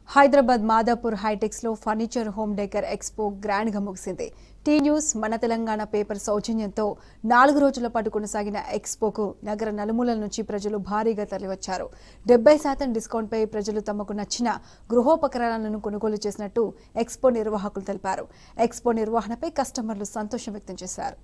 హైదరాబాద్ మాదాపూర్ హైటెక్స్ లో furniture home decor expo grand గా ముగిసింది టీ న్యూస్ మన తెలంగాణ పేపర్ సౌజన్యంతో నాలుగు రోజుల పాటు కొనసాగిన ఎక్స్పోకు నగర నలుమూలల నుంచి ప్రజలు భారీగా తరలివచ్చారు డెబ్బై శాతం డిస్కౌంట్ పై ప్రజలు తమకు నచ్చిన గృహోపకరణాలను కొనుగోలు చేసినట్టు ఎక్స్పో నిర్వాహకులు తెలిపారు ఎక్స్పో నిర్వహణపై కస్టమర్లు సంతోషం వ్యక్తం చేశారు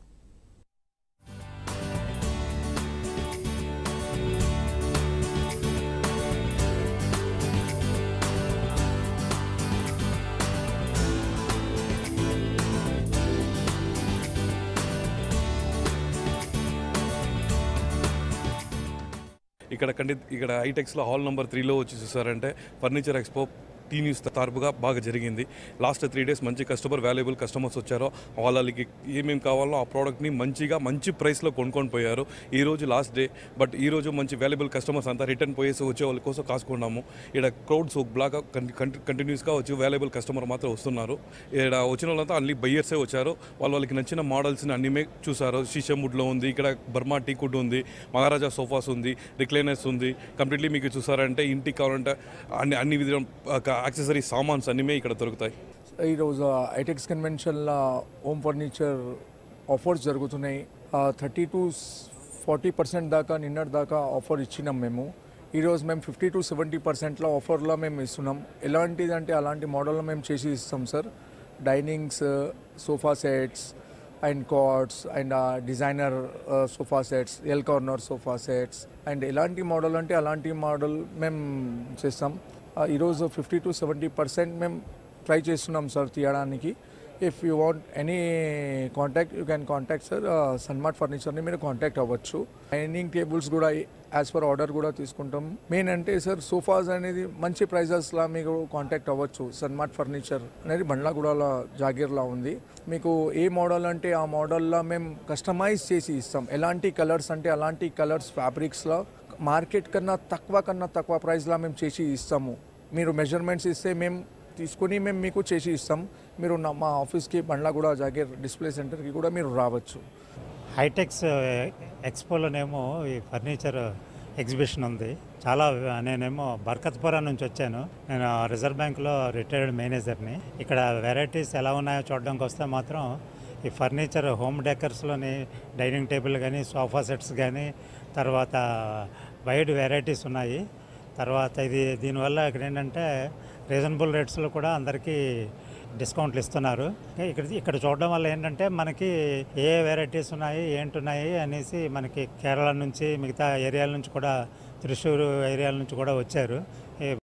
ఇక్కడ కండి ఇక్కడ ఐటెక్స్లో హాల్ నెంబర్ త్రీలో వచ్చి చూసారంటే ఫర్నిచర్ ఎక్స్పో టీ న్యూస్ తరపుగా బాగా జరిగింది లాస్ట్ త్రీ డేస్ మంచి కస్టమర్ వాల్యుబుల్ కస్టమర్స్ వచ్చారో వాళ్ళకి ఏమేమి కావాలో ఆ ప్రోడక్ట్ని మంచిగా మంచి ప్రైస్లో కొనుక్కొని పోయారు ఈ రోజు లాస్ట్ డే బట్ ఈ రోజు మంచి వాల్యుబుల్ కస్టమర్స్ అంతా రిటర్న్ పోయేసి వచ్చే వాళ్ళ కోసం కాసుకున్నాము ఇక్కడ క్రౌడ్స్ బ్లాగా కంటిన్యూస్గా వచ్చి వాల్యుబుల్ కస్టమర్ మాత్రం వస్తున్నారు ఇక్కడ వచ్చిన వాళ్ళంతా అన్ని బయ్యర్సే వచ్చారు వాళ్ళ వాళ్ళకి నచ్చిన మోడల్స్ని అన్ని చూసారు షీషం వుడ్లో ఉంది ఇక్కడ బర్మా టీ కుడ్ ఉంది మహారాజా సోఫాస్ ఉంది రిక్లైనర్స్ ఉంది కంప్లీట్లీ మీకు చూసారంటే ఇంటికి కావాలంటే అన్ని అన్ని విధ యాక్సెసరీ సామాన్స్ అన్నీ ఇక్కడ దొరుకుతాయి ఈరోజు ఐటెక్స్ కన్వెన్షన్లో హోమ్ ఫర్నిచర్ ఆఫర్స్ జరుగుతున్నాయి థర్టీ టు ఫార్టీ పర్సెంట్ దాకా నిన్నటి దాకా ఆఫర్ ఇచ్చినాం మేము ఈరోజు మేము ఫిఫ్టీ టు సెవెంటీ పర్సెంట్లో ఆఫర్లో మేము ఇస్తున్నాం ఎలాంటిదంటే అలాంటి మోడల్లో మేము చేసి ఇస్తాం sir dinings sofa sets and cards and designer sofa sets L corner sofa sets and ఎలాంటి మోడల్ అంటే అలాంటి మోడల్ మేము చేస్తాం ఆ, ఈరోజు ఫిఫ్టీ టు సెవెంటీ పర్సెంట్ మేము ట్రై చేస్తున్నాం సార్ తీయడానికి if you want any contact you can contact sir Sunmart ఫర్నిచర్ని మీరు కాంటాక్ట్ అవ్వచ్చు డైనింగ్ టేబుల్స్ కూడా యాజ్ పర్ ఆర్డర్ కూడా తీసుకుంటాం మెయిన్ అంటే సార్ సోఫాస్ అనేది మంచి ప్రైజెస్లా మీకు కాంటాక్ట్ అవ్వచ్చు సన్మార్ట్ ఫర్నిచర్ అనేది బండ్లాగూడలో జాగీర్లా ఉంది మీకు ఏ మోడల్ అంటే ఆ మోడల్లో మేము కస్టమైజ్ చేసి ఇస్తాం ఎలాంటి కలర్స్ అంటే అలాంటి కలర్స్ ఫ్యాబ్రిక్స్లో మార్కెట్ కన్నా తక్కువ కన్నా తక్కువ ప్రైస్లో మేము చేసి ఇస్తాము మీరు మెజర్మెంట్స్ ఇస్తే మేము తీసుకొని మేము మీకు చేసి ఇస్తాం మీరు నా- మా ఆఫీస్కి బండ్లాగూడ జాగీర్ డిస్ప్లే సెంటర్కి కూడా మీరు రావచ్చు హైటెక్స్ ఎక్స్పోలోనేమో ఈ ఫర్నిచర్ ఎగ్జిబిషన్ ఉంది చాలా నేనేమో బర్కత్పురా నుంచి వచ్చాను నేను రిజర్వ్ బ్యాంక్లో రిటైర్డ్ మేనేజర్ని ఇక్కడ వెరైటీస్ ఎలా ఉన్నాయో చూడడానికి వస్తే మాత్రం ఈ ఫర్నిచర్ హోమ్ డెకర్స్లోని డైనింగ్ టేబుల్ కానీ సోఫా సెట్స్ కానీ తర్వాత వైడ్ వెరైటీస్ ఉన్నాయి తర్వాత ఇది దీనివల్ల ఇక్కడ ఏంటంటే రీజనబుల్ రేట్స్లో కూడా అందరికీ డిస్కౌంట్లు ఇస్తున్నారు ఇక్కడ ఇక్కడ చూడడం వల్ల ఏంటంటే మనకి ఏ వెరైటీస్ ఉన్నాయి ఏంటున్నాయి అనేసి మనకి కేరళ నుంచి మిగతా ఏరియాల నుంచి కూడా త్రిశూర్ ఏరియాల నుంచి కూడా వచ్చారు ఈ